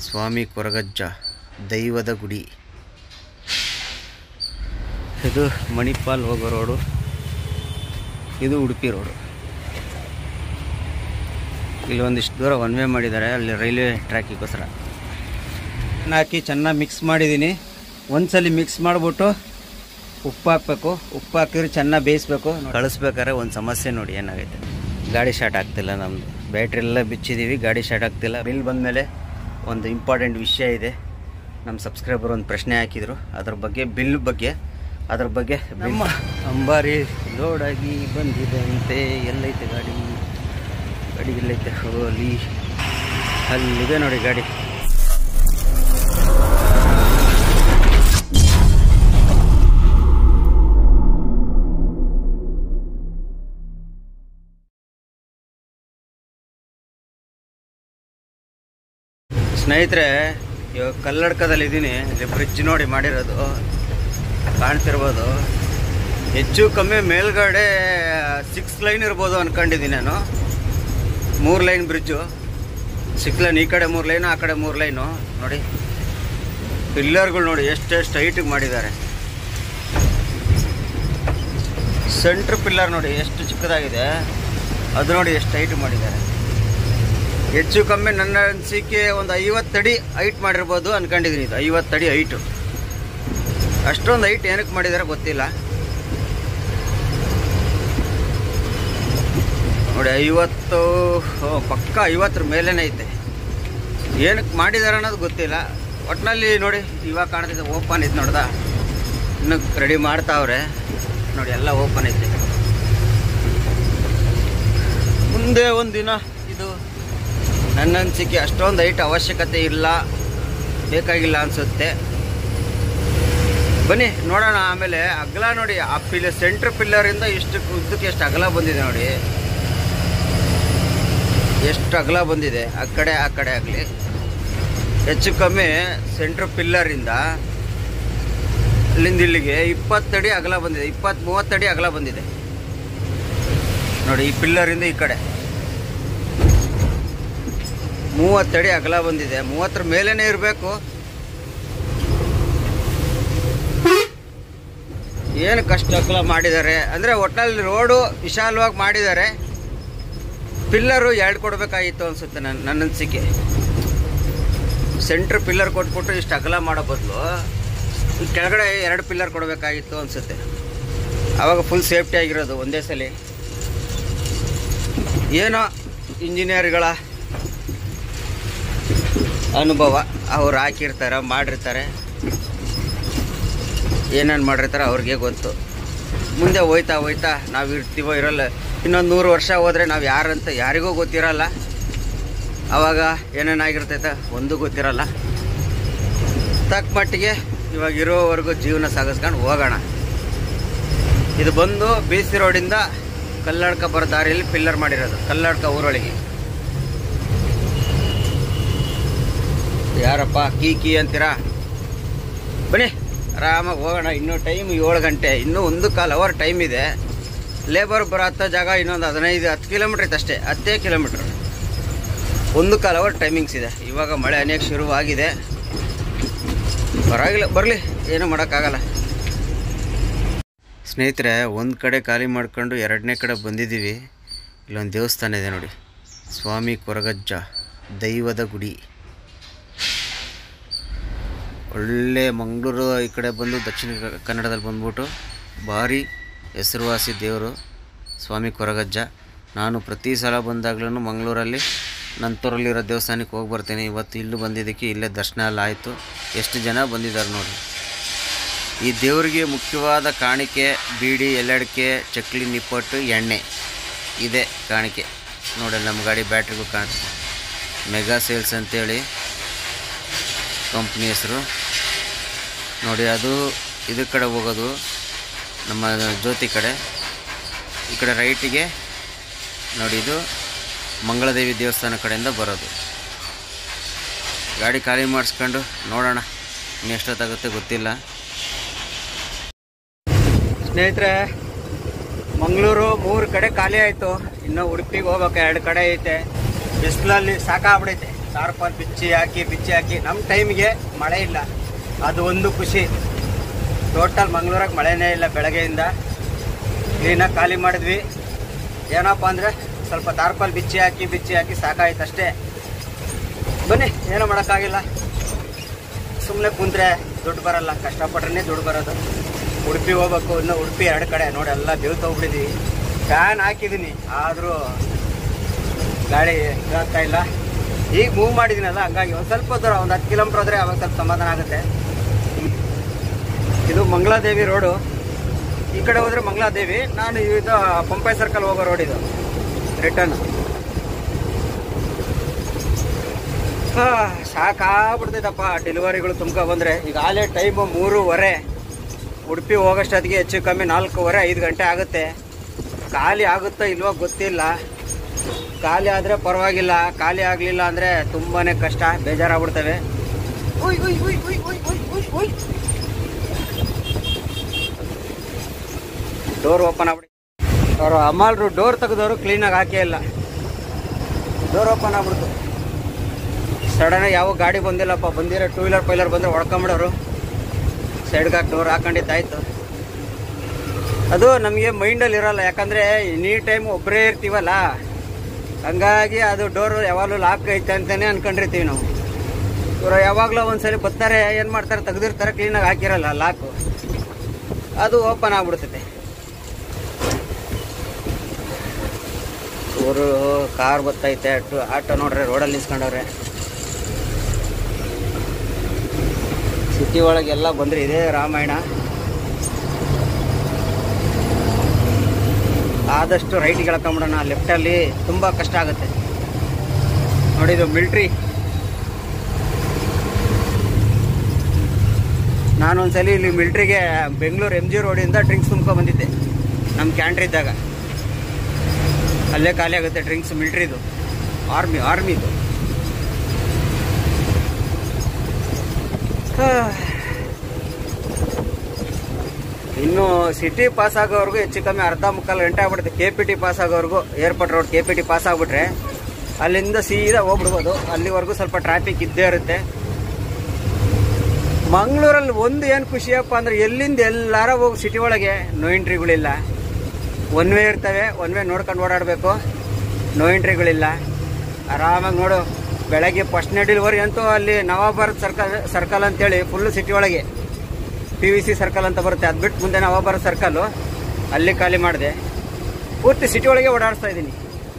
ಸ್ವಾಮಿ ಕೊರಗಜ್ಜ ದೈವದ ಗುಡಿ ಇದು ಮಣಿಪಾಲ್ ಹೋಗೋ ರೋಡು ಇದು ಉಡುಪಿ ರೋಡು ಇಲ್ಲಿ ಒಂದಿಷ್ಟು ದೂರ ಒನ್ ವೇ ಮಾಡಿದ್ದಾರೆ ಅಲ್ಲಿ ರೈಲ್ವೆ ಟ್ರ್ಯಾಕಿಗೋಸ್ಕರ ಹಾಕಿ ಚೆನ್ನಾಗಿ ಮಿಕ್ಸ್ ಮಾಡಿದ್ದೀನಿ ಒಂದ್ಸಲಿ ಮಿಕ್ಸ್ ಮಾಡಿಬಿಟ್ಟು ಉಪ್ಪು ಹಾಕ್ಬೇಕು ಉಪ್ಪು ಹಾಕಿದ್ರೆ ಚೆನ್ನಾಗಿ ಬೇಯಿಸ್ಬೇಕು ಕಳಿಸ್ಬೇಕಾದ್ರೆ ಒಂದು ಸಮಸ್ಯೆ ನೋಡಿ ಏನಾಗೈತೆ ಗಾಡಿ ಸ್ಟಾರ್ಟ್ ಆಗ್ತಿಲ್ಲ ನಮ್ಮದು ಬ್ಯಾಟ್ರಿ ಎಲ್ಲ ಬಿಚ್ಚಿದ್ದೀವಿ ಗಾಡಿ ಸ್ಟಾರ್ಟ್ ಆಗ್ತಿಲ್ಲ ಬಿಲ್ ಬಂದಮೇಲೆ ಒಂದು ಇಂಪಾರ್ಟೆಂಟ್ ವಿಷಯ ಇದೆ ನಮ್ಮ ಸಬ್ಸ್ಕ್ರೈಬರ್ ಒಂದು ಪ್ರಶ್ನೆ ಹಾಕಿದರು ಅದ್ರ ಬಗ್ಗೆ ಬಿಲ್ ಬಗ್ಗೆ ಅದ್ರ ಬಗ್ಗೆ ನಮ್ಮ ಅಂಬಾರಿ ಲೋಡಾಗಿ ಬಂದಿದೆ ಅಂತೆ ಎಲ್ಲೈತೆ ಗಾಡಿ ಗಾಡಿ ಎಲ್ಲೈತೆ ಹೋಲಿ ಅಲ್ಲಿದೆ ನೋಡಿ ಗಾಡಿ ಸ್ನೇಹಿತರೆ ಇವಾಗ ಕಲ್ಲಡ್ಕದಲ್ಲಿ ಇದ್ದೀನಿ ಇಲ್ಲಿ ಬ್ರಿಡ್ಜ್ ನೋಡಿ ಮಾಡಿರೋದು ಕಾಣ್ತಿರ್ಬೋದು ಹೆಚ್ಚು ಕಮ್ಮಿ ಮೇಲ್ಗಡೆ ಸಿಕ್ಸ್ ಲೈನ್ ಇರ್ಬೋದು ಅನ್ಕೊಂಡಿದ್ದೀನಿ ನಾನು ಮೂರು ಲೈನ್ ಬ್ರಿಡ್ಜು ಸಿಕ್ಸ್ ಲೈನ್ ಈ ಕಡೆ ಮೂರು ಲೈನು ಆ ಕಡೆ ಮೂರು ಲೈನು ನೋಡಿ ಪಿಲ್ಲರ್ಗಳು ನೋಡಿ ಎಷ್ಟೆಷ್ಟು ಹೈಟಿಗೆ ಮಾಡಿದ್ದಾರೆ ಸೆಂಟ್ರ್ ಪಿಲ್ಲರ್ ನೋಡಿ ಎಷ್ಟು ಚಿಕ್ಕದಾಗಿದೆ ಅದು ನೋಡಿ ಎಷ್ಟು ಹೈಟ್ ಮಾಡಿದ್ದಾರೆ ಹೆಚ್ಚು ಕಮ್ಮಿ ನನ್ನ ಅನಿಸಿಕೆ ಒಂದು ಐವತ್ತಡಿ ಹೈಟ್ ಮಾಡಿರ್ಬೋದು ಅನ್ಕೊಂಡಿದ್ದೀನಿ ಇದು ಐವತ್ತಡಿ ಹೈಟು ಅಷ್ಟೊಂದು ಹೈಟ್ ಏನಕ್ಕೆ ಮಾಡಿದ್ದಾರೆ ಗೊತ್ತಿಲ್ಲ ನೋಡಿ ಐವತ್ತು ಓ, ಪಕ್ಕ ಐವತ್ತರ ಮೇಲೇನೆ ಐತೆ ಏನಕ್ಕೆ ಮಾಡಿದ್ದಾರೆ ಅನ್ನೋದು ಗೊತ್ತಿಲ್ಲ ಒಟ್ಟಿನಲ್ಲಿ ನೋಡಿ ಇವಾಗ ಕಾಣ್ತಿದೆ ಓಪನ್ ಐತೆ ನೋಡ್ದ ಇನ್ನು ರೆಡಿ ಮಾಡ್ತಾವ್ರೆ ನೋಡಿ ಎಲ್ಲ ಓಪನ್ ಐತೆ ಮುಂದೆ ಒಂದಿನ ಇದು ನನ್ನ ಅನಿಸಿಕೆ ಅಷ್ಟೊಂದು ಹೈಟ್ ಅವಶ್ಯಕತೆ ಇಲ್ಲ ಬೇಕಾಗಿಲ್ಲ ಅನಿಸುತ್ತೆ ಬನ್ನಿ ನೋಡೋಣ ಆಮೇಲೆ ಅಗಲ ನೋಡಿ ಆ ಪಿಲ್ಲ ಸೆಂಟ್ರ್ ಪಿಲ್ಲರಿಂದ ಎಷ್ಟು ಉದ್ದಕ್ಕೆ ಎಷ್ಟು ಅಗಲ ಬಂದಿದೆ ನೋಡಿ ಎಷ್ಟು ಅಗಲ ಬಂದಿದೆ ಆ ಕಡೆ ಆ ಕಡೆ ಆಗಲಿ ಹೆಚ್ಚು ಕಮ್ಮಿ ಸೆಂಟ್ರ್ ಪಿಲ್ಲರಿಂದ ಅಲ್ಲಿಂದ ಇಲ್ಲಿಗೆ ಇಪ್ಪತ್ತಡಿ ಅಗಲ ಬಂದಿದೆ ಇಪ್ಪತ್ತು ಮೂವತ್ತಡಿ ಅಗಲ ಬಂದಿದೆ ನೋಡಿ ಈ ಪಿಲ್ಲರಿಂದ ಈ ಕಡೆ ಮೂವತ್ತಡಿ ಅಗಲ ಬಂದಿದೆ ಮೂವತ್ತರ ಮೇಲೇನೆ ಇರಬೇಕು ಏನು ಕಷ್ಟ ಅಗಲ ಮಾಡಿದ್ದಾರೆ ಅಂದರೆ ಒಟ್ಟಿನಲ್ಲಿ ರೋಡು ವಿಶಾಲವಾಗಿ ಮಾಡಿದ್ದಾರೆ ಪಿಲ್ಲರು ಎರಡು ಕೊಡಬೇಕಾಗಿತ್ತು ಅನಿಸುತ್ತೆ ನನ್ನ ನನ್ನ ಅನಿಸಿಕೆ ಸೆಂಟ್ರ್ ಪಿಲ್ಲರ್ ಕೊಟ್ಬಿಟ್ಟು ಇಷ್ಟು ಅಗಲ ಮಾಡೋ ಬದಲು ಈ ಕೆಳಗಡೆ ಎರಡು ಪಿಲ್ಲರ್ ಕೊಡಬೇಕಾಗಿತ್ತು ಅನಿಸುತ್ತೆ ಆವಾಗ ಫುಲ್ ಸೇಫ್ಟಿ ಆಗಿರೋದು ಒಂದೇ ಸಲ ಏನೋ ಇಂಜಿನಿಯರ್ಗಳ ಅನುಭವ ಅವ್ರು ಹಾಕಿರ್ತಾರೆ ಮಾಡಿರ್ತಾರೆ ಏನೇನು ಮಾಡಿರ್ತಾರೆ ಅವ್ರಿಗೆ ಗೊತ್ತು ಮುಂದೆ ಹೋಯ್ತಾ ಹೋಯ್ತಾ ನಾವು ಇರ್ತೀವೋ ಇರಲ್ಲ ಇನ್ನೊಂದು ನೂರು ವರ್ಷ ಹೋದರೆ ನಾವು ಯಾರಂತ ಯಾರಿಗೂ ಗೊತ್ತಿರಲ್ಲ ಆವಾಗ ಏನೇನಾಗಿರ್ತೈತೆ ಒಂದು ಗೊತ್ತಿರಲ್ಲ ತಕ್ಕ ಮಟ್ಟಿಗೆ ಇವಾಗ ಇರೋವರೆಗೂ ಜೀವನ ಸಾಗಿಸ್ಕೊಂಡು ಹೋಗೋಣ ಇದು ಬಂದು ಬಿ ಸಿ ರೋಡಿಂದ ಕಲ್ಲಡ್ಕ ಬರೋ ದಾರಿಯಲ್ಲಿ ಪಿಲ್ಲರ್ ಮಾಡಿರೋದು ಕಲ್ಲಡ್ಕ ಊರೊಳಗೆ ಯಾರಪ್ಪ ಕೀ ಕೀ ಅಂತೀರಾ ಬನ್ನಿ ಆರಾಮಾಗಿ ಹೋಗೋಣ ಇನ್ನೂ ಟೈಮ್ ಏಳು ಗಂಟೆ ಇನ್ನೂ ಒಂದು ಕಾಲು ಅವರ್ ಟೈಮ್ ಇದೆ ಲೇಬರ್ ಬರೋ ಹತ್ತೋ ಜಾಗ ಇನ್ನೊಂದು ಹದಿನೈದು ಹತ್ತು ಕಿಲೋಮೀಟ್ರ್ ಐತೆ ಅಷ್ಟೇ ಹತ್ತೇ ಕಿಲೋಮೀಟ್ರ್ ಒಂದು ಕಾಲು ಅವರ್ ಟೈಮಿಂಗ್ಸ್ ಇದೆ ಇವಾಗ ಮಳೆ ಅನೇಕ ಶುರುವಾಗಿದೆ ಪರವಾಗಿಲ್ಲ ಬರಲಿ ಏನೂ ಮಾಡೋಕ್ಕಾಗಲ್ಲ ಸ್ನೇಹಿತರೆ ಒಂದು ಕಡೆ ಖಾಲಿ ಮಾಡ್ಕೊಂಡು ಎರಡನೇ ಕಡೆ ಬಂದಿದ್ದೀವಿ ಇಲ್ಲೊಂದು ದೇವಸ್ಥಾನ ಇದೆ ನೋಡಿ ಸ್ವಾಮಿ ಕೊರಗಜ್ಜ ದೈವದ ಗುಡಿ ಒಳ್ಳೆ ಮಂಗಳೂರು ಈ ಕಡೆ ಬಂದು ದಕ್ಷಿಣ ಕ- ಕನ್ನಡದಲ್ಲಿ ಬಂದ್ಬಿಟ್ಟು ಭಾರಿ ಹೆಸರುವಾಸಿ ದೇವರು ಸ್ವಾಮಿ ಕೊರಗಜ್ಜ ನಾನು ಪ್ರತಿ ಸಲ ಬಂದಾಗ್ಲೂ ಮಂಗಳೂರಲ್ಲಿ ನಂತೂರಲ್ಲಿರೋ ದೇವಸ್ಥಾನಕ್ಕೆ ಹೋಗಿ ಬರ್ತೀನಿ ಇವತ್ತು ಇಲ್ಲೂ ಬಂದಿದ್ದಕ್ಕೆ ಇಲ್ಲೇ ದರ್ಶನ ಎಲ್ಲ ಆಯಿತು ಎಷ್ಟು ಜನ ಬಂದಿದ್ದಾರೆ ನೋಡಿ ಈ ದೇವರಿಗೆ ಮುಖ್ಯವಾದ ಕಾಣಿಕೆ ಬೀಡಿ ಎಲೆಡಿಕೆ ಚಕ್ಲಿ ನಿಪ್ಪಟ್ಟು ಎಣ್ಣೆ ಇದೆ ಕಾಣಿಕೆ ನೋಡಿ ನಮ್ಮ ಗಾಡಿ ಬ್ಯಾಟ್ರಿಗೂ ಕಾಣುತ್ತೆ ಮೆಗಾ ಸೇಲ್ಸ್ ಅಂತೇಳಿ ಕಂಪ್ನಿ ಹೆಸರು ನೋಡಿ ಅದು ಇದ್ರ ಕಡೆ ಹೋಗೋದು ನಮ್ಮ ಜ್ಯೋತಿ ಕಡೆ ಈ ಕಡೆ ರೈಟಿಗೆ ನೋಡಿ ಇದು ಮಂಗಳದೇವಿ ದೇವಸ್ಥಾನ ಕಡೆಯಿಂದ ಬರೋದು ಗಾಡಿ ಖಾಲಿ ಮಾಡಿಸ್ಕೊಂಡು ನೋಡೋಣ ಇನ್ನು ಎಷ್ಟೊತ್ತಾಗುತ್ತೆ ಗೊತ್ತಿಲ್ಲ ಸ್ನೇಹಿತರೆ ಮಂಗಳೂರು ಮೂರು ಕಡೆ ಖಾಲಿ ಆಯಿತು ಇನ್ನು ಉಡುಪಿಗೆ ಹೋಗ್ಬೇಕು ಎರಡು ಕಡೆ ಐತೆ ಬಿಸಿಲಲ್ಲಿ ಸಾಕಾಗ್ಬಿಡೈತೆ ಟಾರ್ಪಲ್ ಬಿಚ್ಚಿ ಹಾಕಿ ಬಿಚ್ಚಿ ಹಾಕಿ ನಮ್ಮ ಟೈಮ್ಗೆ ಮಳೆ ಇಲ್ಲ ಅದು ಒಂದು ಖುಷಿ ಟೋಟಲ್ ಮಂಗಳೂರಾಗ ಮಳೆನೇ ಇಲ್ಲ ಬೆಳಗ್ಗೆಯಿಂದ ಕ್ಲೀನಾಗಿ ಖಾಲಿ ಮಾಡಿದ್ವಿ ಏನಪ್ಪ ಅಂದರೆ ಸ್ವಲ್ಪ ಟಾರ್ಪಲ್ ಬಿಚ್ಚಿ ಹಾಕಿ ಬಿಚ್ಚಿ ಹಾಕಿ ಸಾಕಾಯ್ತು ಅಷ್ಟೇ ಬನ್ನಿ ಏನೂ ಮಾಡೋಕ್ಕಾಗಿಲ್ಲ ಸುಮ್ಮನೆ ಕುಂತ್ರೆ ದುಡ್ಡು ಬರಲ್ಲ ಕಷ್ಟಪಟ್ರೆ ದುಡ್ಡು ಬರೋದು ಉಡುಪಿ ಹೋಗ್ಬೇಕು ಇನ್ನು ಉಡುಪಿ ಎರಡು ಕಡೆ ನೋಡಿ ಎಲ್ಲ ಬೇವು ತೊಗೊಬಿಟ್ಟಿದ್ದೀವಿ ಫ್ಯಾನ್ ಹಾಕಿದ್ದೀನಿ ಆದರೂ ಗಾಳಿ ಇದಾಗ್ತಾ ಇಲ್ಲ ಈಗ ಮೂವ್ ಮಾಡಿದ್ದೀನಲ್ಲ ಹಂಗಾಗಿ ಒಂದು ಸ್ವಲ್ಪ ದೂರ ಒಂದು ಹತ್ತು ಕಿಲೋಮೀಟ್ರ್ ಹೋದರೆ ಅವಾಗ ಸ್ವಲ್ಪ ಸಮಾಧಾನ ಆಗುತ್ತೆ ಇದು ಮಂಗಳಾದೇವಿ ರೋಡು ಈ ಕಡೆ ಹೋದರೆ ಮಂಗಳಾದೇವಿ ನಾನು ಇದು ಪಂಪೈ ಸರ್ಕಲ್ ಹೋಗೋ ರೋಡ್ ಇದು ರಿಟರ್ನ್ ಸಾಕಾಗ್ಬಿಡ್ತೈತಪ್ಪ ಡೆಲಿವರಿಗಳು ತುಂಬ ಬಂದರೆ ಈಗ ಆಲೇ ಟೈಮು ಮೂರುವರೆ ಉಡುಪಿ ಹೋಗೋಷ್ಟೊತ್ತಿಗೆ ಹೆಚ್ಚು ಕಮ್ಮಿ ನಾಲ್ಕೂವರೆ ಐದು ಗಂಟೆ ಆಗುತ್ತೆ ಖಾಲಿ ಆಗುತ್ತೋ ಇಲ್ವೋ ಗೊತ್ತಿಲ್ಲ ಖಾಲಿ ಆದರೆ ಪರವಾಗಿಲ್ಲ ಖಾಲಿ ಆಗಲಿಲ್ಲ ಅಂದರೆ ತುಂಬಾ ಕಷ್ಟ ಬೇಜಾರಾಗ್ಬಿಡ್ತವೆ ಉಯ್, ಉಯ್, ಉಯ್, ಉಯ್, ಉಯ್, ಉಯ್, ಉಯ್, ಉಯ್. ಡೋರ್ ಓಪನ್ ಆಗ್ಬಿಡಿ ಅವರು ಅಮಾಲ್ರು ಡೋರ್ ತೆಗೆದವರು ಕ್ಲೀನಾಗಿ ಹಾಕೇ ಇಲ್ಲ ಡೋರ್ ಓಪನ್ ಆಗ್ಬಿಡ್ತು ಸಡನ್ನಾಗಿ ಯಾವ ಗಾಡಿ ಬಂದಿಲ್ಲಪ್ಪ ಬಂದಿರೋ ಟೂ ವೀಲರ್ ಪೈಲರ್ ಬಂದರೆ ಹೊಡ್ಕೊಂಬಿಡೋರು ಸೈಡ್ಗೆ ಹಾಕಿ ಡೋರ್ ಹಾಕೊಂಡಿದ್ದಾಯ್ತು ಅದು ನಮಗೆ ಮೈಂಡಲ್ಲಿ ಇರಲ್ಲ ಯಾಕಂದರೆ ಎನಿ ಟೈಮ್ ಒಬ್ಬರೇ ಇರ್ತೀವಲ್ಲ ಹಂಗಾಗಿ ಅದು ಡೋರ್ ಯಾವಾಗಲೂ ಲಾಕ್ ಐತೆ ಅಂತಲೇ ಅನ್ಕೊಂಡಿರ್ತೀವಿ ನಾವು ಇವರು ಯಾವಾಗಲೂ ಒಂದ್ಸರಿ ಬರ್ತಾರೆ ಏನು ಮಾಡ್ತಾರೆ ತೆಗೆದಿರ್ತಾರೆ ಕ್ಲೀನಾಗಿ ಹಾಕಿರಲ್ಲ ಲಾಕು ಅದು ಓಪನ್ ಆಗ್ಬಿಡ್ತೈತೆ ಇವರು ಕಾರ್ ಬರ್ತೈತೆ ಆಟೋ ಆಟೋ ನೋಡ್ರಿ ರೋಡಲ್ಲಿ ನಿಲ್ಸ್ಕೊಂಡವ್ರೆ ಸಿಟಿ ಒಳಗೆಲ್ಲ ಬಂದ್ರೆ ಇದೇ ರಾಮಾಯಣ ಆದಷ್ಟು ರೈಟಿಗೆ ಎಳ್ಕೊಂಬಿಡೋಣ ಲೆಫ್ಟಲ್ಲಿ ತುಂಬ ಕಷ್ಟ ಆಗುತ್ತೆ ನೋಡಿ ಇದು ಮಿಲ್ಟ್ರಿ ನಾನೊಂದ್ಸಲಿ ಇಲ್ಲಿ ಮಿಲ್ಟ್ರಿಗೆ ಬೆಂಗಳೂರು ಎಮ್ ಜಿ ರೋಡಿಂದ ಡ್ರಿಂಕ್ಸ್ ತುಂಬ್ಕೊಂಡು ಬಂದಿದ್ದೆ ನಮ್ಮ ಕ್ಯಾಂಟ್ರ್ ಇದ್ದಾಗ ಅಲ್ಲೇ ಖಾಲಿ ಆಗುತ್ತೆ ಡ್ರಿಂಕ್ಸ್ ಮಿಲ್ಟ್ರಿದು ಆರ್ಮಿ ಆರ್ಮಿದು ಇನ್ನು ಸಿಟಿ ಪಾಸ್ ಆಗೋವರೆಗೂ ಹೆಚ್ಚು ಕಮ್ಮಿ ಅರ್ಧ ಮುಕ್ಕಾಲು ಗಂಟೆ ಆಗ್ಬಿಡುತ್ತೆ ಕೆ ಪಿ ಟಿ ಪಾಸ್ ಆಗೋವರೆಗೂ airport road K P T pass ಆಗ್ಬಿಟ್ರೆ ಅಲ್ಲಿಂದ ಸೀದಾ ಹೋಗ್ಬಿಡ್ಬೋದು ಅಲ್ಲಿವರೆಗೂ ಸ್ವಲ್ಪ ಟ್ರಾಫಿಕ್ ಇದ್ದೇ ಇರುತ್ತೆ ಮಂಗಳೂರಲ್ಲಿ ಒಂದು ಏನು ಖುಷಿಯಪ್ಪ ಅಂದ್ರೆ ಎಲ್ಲಿಂದ ಎಲ್ಲಾರ ಹೋಗಿ ಸಿಟಿ ಒಳಗೆ ನೋ ಎಂಟ್ರಿಗಳಿಲ್ಲ ಒನ್ ವೇ ಇರ್ತವೆ ಒನ್ ವೇ ನೋಡ್ಕೊಂಡು ಓಡಾಡಬೇಕು ನೋ ಎಂಟ್ರಿಗಳಿಲ್ಲ ಆರಾಮಾಗಿ ನೋಡು ಬೆಳಗ್ಗೆ ಫಸ್ಟ್ ಡೆಲಿವರಿ ಅಂತೂ ಅಲ್ಲಿ ನವಾಬಾರತ್ ಸರ್ಕಲ್ ಸರ್ಕಲ್ ಅಂತೇಳಿ ಫುಲ್ ಸಿಟಿ ಒಳಗೆ ಪಿ ವಿ ಸಿ ಸರ್ಕಲ್ ಅಂತ ಬರುತ್ತೆ ಅದು ಬಿಟ್ಟು ಮುಂದೆ ನವಾಬಾರತ್ ಸರ್ಕಲ್ಲು ಅಲ್ಲಿ ಖಾಲಿ ಮಾಡಿದೆ ಪೂರ್ತಿ ಸಿಟಿ ಒಳಗೆ ಓಡಾಡಿಸ್ತಾ ಇದ್ದೀನಿ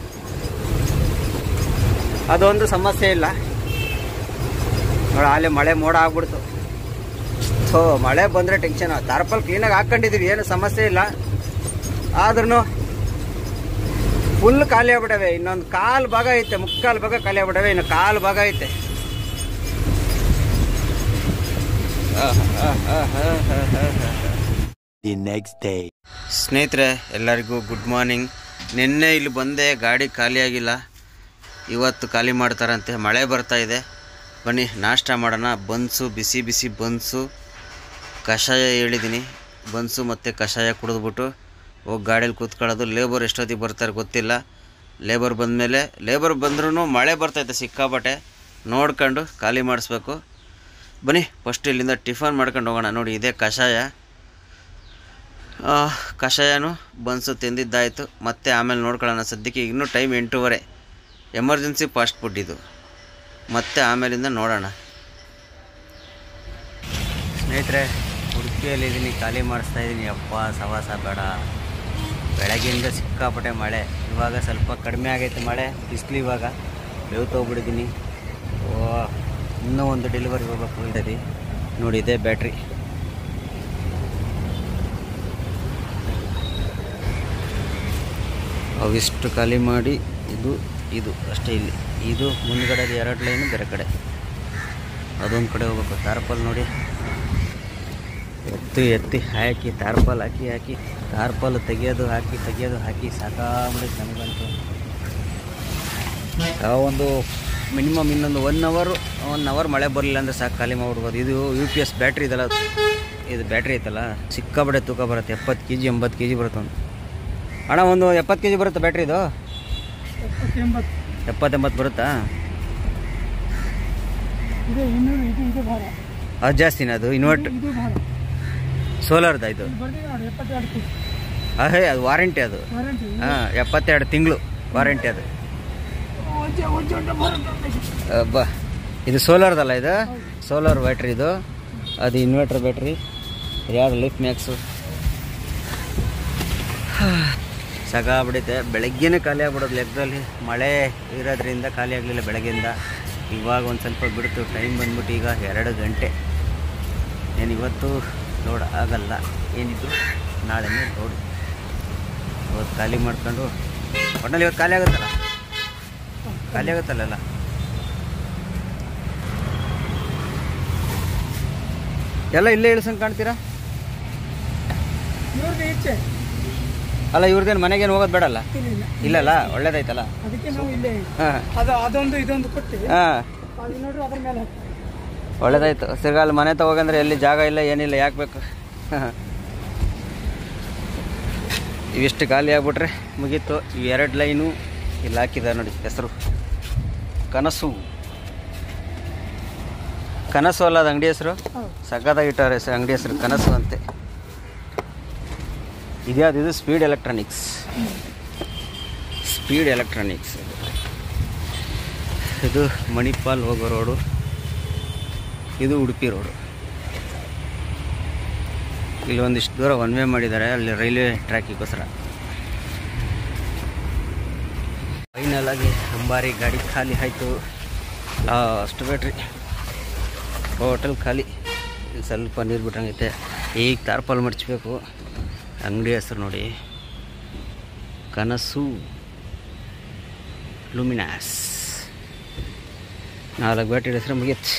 ಅದೊಂದು ಸಮಸ್ಯೆ ಇಲ್ಲ ನೋಡಿ ಅಲ್ಲಿ ಮಳೆ ಮೋಡ ಆಗ್ಬಿಡ್ತು ಸೊ ಮಳೆ ಬಂದರೆ ಟೆನ್ಷನ್ ತಾರ್ಪಲ್ ಕ್ಲೀನಾಗಿ ಹಾಕ್ಕೊಂಡಿದ್ದೀವಿ ಏನು ಸಮಸ್ಯೆ ಇಲ್ಲ ಆದ್ರೂ ಫುಲ್ ಖಾಲಿ ಆಗ್ಬಿಟ್ಟವೆ ಇನ್ನೊಂದು ಕಾಲು ಭಾಗ ಐತೆ ಮುಕ್ಕಾಲು ಭಾಗ ಖಾಲಿ ಆಗ್ಬಿಟ್ಟವೆ ಇನ್ನು ಕಾಲು ಭಾಗ ಐತೆ ಆಹ್, ಆಹ್, ಆಹ್, ಆಹ್, ಆಹ್, ಆಹ್, ಆಹ್. The next day. ಸ್ನೇಹಿತರೆ ಎಲ್ಲರಿಗೂ ಗುಡ್ ಮಾರ್ನಿಂಗ್ ನಿನ್ನೆ ಇಲ್ಲಿ ಬಂದೆ ಗಾಡಿ ಖಾಲಿಯಾಗಿಲ್ಲ ಇವತ್ತು ಖಾಲಿ ಮಾಡ್ತಾರಂತೆ ಮಳೆ ಬರ್ತಾ ಇದೆ ಬನ್ನಿ ನಾಷ್ಟ ಮಾಡೋಣ ಬನ್ಸು ಬಿಸಿ ಬಿಸಿ ಬನ್ಸು ಕಷಾಯ ಹೇಳಿದ್ದೀನಿ ಬನ್ಸು ಮತ್ತು ಕಷಾಯ ಕುಡಿದ್ಬಿಟ್ಟು ಹೋಗಿ ಗಾಡೀಲಿ ಕೂತ್ಕೊಳ್ಳೋದು ಲೇಬರ್ ಎಷ್ಟೊತ್ತಿಗೆ ಬರ್ತಾರೆ ಗೊತ್ತಿಲ್ಲ ಲೇಬರ್ ಬಂದಮೇಲೆ ಲೇಬರ್ ಬಂದ್ರೂ ಮಳೆ ಬರ್ತೈತೆ ಸಿಕ್ಕಾಪಟ್ಟೆ ನೋಡ್ಕೊಂಡು ಖಾಲಿ ಮಾಡಿಸ್ಬೇಕು ಬನ್ನಿ ಫಸ್ಟ್ ಇಲ್ಲಿಂದ ಟಿಫನ್ ಮಾಡ್ಕೊಂಡು ಹೋಗೋಣ ನೋಡಿ ಇದೇ ಕಷಾಯ ಆ, ಕಷಾಯನೂ ಬನ್ಸು ತಿಂದಿದ್ದಾಯಿತು ಮತ್ತೆ ಆಮೇಲೆ ನೋಡ್ಕೊಳ್ಳೋಣ ಸದ್ಯಕ್ಕೆ ಇನ್ನೂ ಟೈಮ್ ಎಂಟೂವರೆ ಎಮರ್ಜೆನ್ಸಿ ಫಾಸ್ಟ್ ಫುಡ್ ಇದು ಮತ್ತೆ ಆಮೇಲಿಂದ ನೋಡೋಣ ಸ್ನೇಹಿತರೆ ಉಡುಪಿಯಲ್ಲಿ ಇದ್ದೀನಿ ಖಾಲಿ ಮಾಡಿಸ್ತಾ ಇದ್ದೀನಿ ಅಪ್ಪ ಸವಾಸ ಬೇಡ ಬೆಳಗ್ಗೆಯಿಂದ ಸಿಕ್ಕಾಪಟ್ಟೆ ಮಳೆ ಇವಾಗ ಸ್ವಲ್ಪ ಕಡಿಮೆ ಆಗೈತೆ ಮಳೆ ಬಿಸಿಲು ಇವಾಗ ಬೇವು ತೊಗೊಬಿಟ್ಟಿದ್ದೀನಿ ಓ ಇನ್ನೂ ಒಂದು ಡೆಲಿವರಿ ಹೋಗ್ಬೇಕು ಇದ್ದೀವಿ ನೋಡಿ ಇದೇ ಬ್ಯಾಟ್ರಿ ಅವಿಷ್ಟು ಖಾಲಿ ಮಾಡಿ ಇದು ಇದು ಅಷ್ಟೇ ಇಲ್ಲಿ ಇದು ಮುಂದ್ಗಡೆದು ಎರಡು ಲೈನು ಬೇರೆ ಕಡೆ ಅದೊಂದು ಕಡೆ ಹೋಗ್ಬೇಕು ತಾರ್ಪಲ್ ನೋಡಿ ಎತ್ತಿ ಎತ್ತಿ ಹಾಕಿ ತಾರ್ಪಲ್ ಹಾಕಿ ಹಾಕಿ ತಾರ್ಪಲ್ ತೆಗಿಯೋದು ಹಾಕಿ ತೆಗಿಯೋದು ಹಾಕಿ ಸಾಕಾಗ್ಬಿಡುತ್ತೆ ನನಗಂತೂ ಯಾವ ಒಂದು ಮಿನಿಮಮ್ ಇನ್ನೊಂದು ಒನ್ ಅವರು ಒನ್ ಅವರ್ ಮಳೆ ಬರಲಿಲ್ಲ ಅಂದರೆ ಸಾಕು ಖಾಲಿ ಮಾಡ್ಬಿಡ್ಬೋದು ಇದು ಯು ಪಿ ಎಸ್ ಬ್ಯಾಟ್ರಿ ಇದಲ್ಲ ಇದು ಬ್ಯಾಟ್ರಿ ಐತಲ್ಲ ಸಿಕ್ಕಾಬಡೆ ತೂಕ ಬರುತ್ತೆ ಎಪ್ಪತ್ತು ಕೆ ಜಿ ಎಂಬತ್ತು ಕೆ ಜಿ ಬರುತ್ತೆ ಒಂದು ಅಣ್ಣ ಒಂದು ಎಪ್ಪತ್ತು ಕೆ ಜಿ ಬರುತ್ತೆ ಬ್ಯಾಟ್ರಿ ಇದು ಎಪ್ಪತ್ತೆಂಬತ್ತು ಬರುತ್ತಾ ಇದು ಇನ್ನೂರು ಇದು ಇದು ಭಾರ ಅದು ಜಾಸ್ತಿನ ಅದು ಇನ್ವರ್ಟ್ ಇದು ಭಾರ ಸೋಲಾರ್ದ ಇದು ಇದು ಬರ್ತೀವಿ ನೋಡಿ ಎಪ್ಪತ್ತೆರಡು ಫೀಟ್ ಅಹೇ ಅದು ವಾರಂಟಿ ಅದು ವಾರಂಟಿ ಹಾಂ ಎಪ್ಪತ್ತೆರಡು ತಿಂಗಳು ವಾರಂಟಿ ಅದು ಒಂಚೆ ಒಂಚೆ ಉಂಟು ಭಾರತ ಬಾ ಇದು ಸೋಲಾರ್ದಲ್ಲ ಇದು ಸೋಲಾರ್ ಬ್ಯಾಟ್ರಿ ಇದು ಅದು ಇನ್ವರ್ಟರ್ ಬ್ಯಾಟ್ರಿ ಯಾವ್ದು ಲಿಫ್ಟ್ ಮ್ಯಾಕ್ಸು ಸಾಕಾಗ್ಬಿಡೈತೆ ಬೆಳಗ್ಗೆನೇ ಖಾಲಿ ಆಗ್ಬಿಡೋದು ಲೆಕ್ಕದಲ್ಲಿ ಮಳೆ ಇರೋದ್ರಿಂದ ಖಾಲಿ ಆಗಲಿಲ್ಲ ಬೆಳಗ್ಗೆಯಿಂದ ಇವಾಗ ಒಂದು ಸ್ವಲ್ಪ ಬಿಡ್ತು ಟೈಮ್ ಬಂದ್ಬಿಟ್ಟು ಈಗ ಎರಡು ಗಂಟೆ ಏನು ಇವತ್ತು ಲೋಡ್ ಆಗಲ್ಲ ಏನಿದ್ರು ನಾಳೆನೇ ಲೋಡ್ ಇವತ್ತು ಖಾಲಿ ಮಾಡ್ಕೊಂಡು ಒಟ್ಟಲ್ಲಿ ಇವತ್ತು ಖಾಲಿ ಆಗುತ್ತಲ್ಲ ಖಾಲಿ ಆಗುತ್ತಲ್ಲ ಎಲ್ಲ ಎಲ್ಲ ಇಲ್ಲೇ ಇಳಿಸಂಗೆ ಕಾಣ್ತೀರಾ ಇವ್ರದ್ದು ಇಚ್ಛೆ ಅಲ್ಲ ಇವ್ರದ್ದೇನು ಮನೆಗೇನು ಹೋಗೋದು ಬೇಡಲ್ಲ ಇಲ್ಲ ಇಲ್ಲಲ್ಲ ಒಳ್ಳೇದಾಯ್ತಲ್ಲ ಅದಕ್ಕೆ ನಾವು ಇಲ್ಲೇ ಹಾಂ ಅದು ಅದೊಂದು ಇದೊಂದು ಕೊಟ್ಟು ಹಾಂ ಅದು ನೋಡ್ರಿ ಅದ್ರ ಮೇಲೆ ಹಾಕ್ತೀವಿ. ಒಳ್ಳೇದಾಯ್ತು ತಿರ್ಗಾ ಅಲ್ಲಿ ಮನೆ ತಗೋಗಂದ್ರೆ ಎಲ್ಲಿ ಜಾಗ ಇಲ್ಲ ಏನಿಲ್ಲ ಯಾಕೆ ಬೇಕು ಇವಿಷ್ಟು ಖಾಲಿ ಆಗ್ಬಿಟ್ರೆ ಮುಗೀತು ಇವು ಎರಡು ಲೈನು ಇಲ್ಲಿ ಹಾಕಿದ್ದಾರೆ ನೋಡಿ ಹೆಸರು ಕನಸು ಕನಸು ಅಲ್ಲ ಅದು ಅಂಗಡಿ ಹೆಸರು ಹೌದು. ಸಕ್ಕತ್ತಾಗಿ ಇಟ್ಟಾರೆ ಹೆಸರು ಅಂಗಡಿ ಹೆಸರು ಕನಸು ಅಂತೆ ಇದ್ಯಾವುದು ಇದು ಸ್ಪೀಡ್ ಎಲೆಕ್ಟ್ರಾನಿಕ್ಸ್ ಸ್ಪೀಡ್ ಎಲೆಕ್ಟ್ರಾನಿಕ್ಸ್ ಇದು ಮಣಿಪಾಲ್ ಹೋಗೋ ರೋಡು ಇದು ಉಡುಪಿ ರೋಡು ಇಲ್ಲಿ ಒಂದಿಷ್ಟು ದೂರ ಒನ್ ವೇ ಮಾಡಿದ್ದಾರೆ ಅಲ್ಲಿ ರೈಲ್ವೆ ಟ್ರ್ಯಾಕಿಗೋಸ್ಕರ ಫೈನಲ್ ಆಗಿ ಅಂಬಾರಿ ಗಾಡಿ ಖಾಲಿ ಆಯಿತು ಲಾಸ್ಟ್ ಬ್ಯಾಟ್ರಿ ಹೋಟೆಲ್ ಖಾಲಿ ಇಲ್ಲಿ ಸ್ವಲ್ಪ ನೀರು ಬಿಟ್ಟಂಗೈತೆ ಈಗ ತಾರ್ಪಾಲ್ ಮಡ್ಚಬೇಕು ಅಂಗಡಿ ಹೆಸರು ನೋಡಿ ಕನಸು ಲುಮಿನಾಸ್ ನಾಲ್ಕು ಬ್ಯಾಟ್ರಿ ಹೆಸರು ಮುಗಿಯತ್ತೆ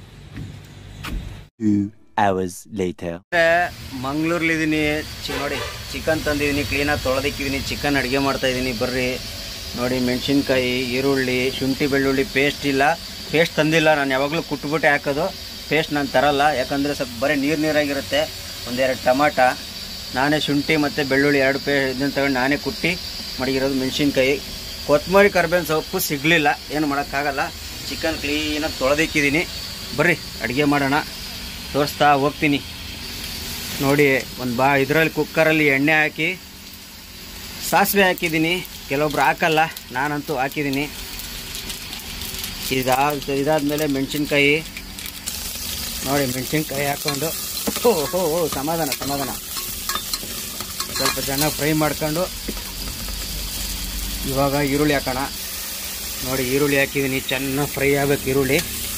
Two hours later. ಮಂಗ್ಳೂರ್ಲಿದ್ದೀನಿ ಚಿ ನೋಡಿ ಚಿಕನ್ ತಂದಿದ್ದೀನಿ ಕ್ಲೀನಾಗಿ ತೊಳೆದಿಕ್ಕಿದ್ದೀನಿ ಚಿಕನ್ ಅಡುಗೆ ಮಾಡ್ತಾ ಇದ್ದೀನಿ ಬರ್ರಿ ನೋಡಿ ಮೆಣಸಿನ್ಕಾಯಿ ಈರುಳ್ಳಿ ಶುಂಠಿ ಬೆಳ್ಳುಳ್ಳಿ ಪೇಸ್ಟ್ ಇಲ್ಲ ಪೇಸ್ಟ್ ತಂದಿಲ್ಲ ನಾನು ಯಾವಾಗಲೂ ಕುಟ್ಬಿಟ್ಟೆ ಹಾಕೋದು ಪೇಸ್ಟ್ ನಾನು ತರಲ್ಲ ಯಾಕಂದರೆ ಸ್ವಲ್ಪ ಬರೀ ನೀರು ನೀರಾಗಿರುತ್ತೆ ಒಂದೆರಡು ಟಮಾಟ ನಾನೇ ಶುಂಠಿ ಮತ್ತು ಬೆಳ್ಳುಳ್ಳಿ ಎರಡು ಪೇ ಇದನ್ನು ತಗೊಂಡು ನಾನೇ ಕುಟ್ಟಿ ಮಡಗಿರೋದು ಮೆಣಸಿನ್ಕಾಯಿ ಕೊತ್ತಂಬರಿ ಕರ್ಬೇವಿನ ಸೊಪ್ಪು ಸಿಗಲಿಲ್ಲ ಏನು ಮಾಡೋಕ್ಕಾಗಲ್ಲ ಚಿಕನ್ ಕ್ಲೀನಾಗಿ ತೊಳೆದಿಕ್ಕಿದ್ದೀನಿ ಬರ್ರಿ ಅಡುಗೆ ಮಾಡೋಣ ತೋರಿಸ್ತಾ ಹೋಗ್ತೀನಿ ನೋಡಿ ಒಂದು ಬಾ ಇದರಲ್ಲಿ ಕುಕ್ಕರಲ್ಲಿ ಎಣ್ಣೆ ಹಾಕಿ ಸಾಸಿವೆ ಹಾಕಿದ್ದೀನಿ ಕೆಲವೊಬ್ರು ಹಾಕಲ್ಲ ನಾನಂತೂ ಹಾಕಿದ್ದೀನಿ ಇದಾದ ಇದಾದಮೇಲೆ ಮೆಣಸಿನ್ಕಾಯಿ ನೋಡಿ ಮೆಣಸಿನ್ಕಾಯಿ ಹಾಕ್ಕೊಂಡು ಓ ಹೋ ಓ ಸಮಾಧಾನ ಸಮಾಧಾನ ಸ್ವಲ್ಪ ಚೆನ್ನಾಗಿ ಫ್ರೈ ಮಾಡ್ಕೊಂಡು ಇವಾಗ ಈರುಳ್ಳಿ ಹಾಕೋಣ ನೋಡಿ ಈರುಳ್ಳಿ ಹಾಕಿದ್ದೀನಿ ಚೆನ್ನಾಗಿ ಫ್ರೈ ಆಗ್ಬೇಕು ಈರುಳ್ಳಿ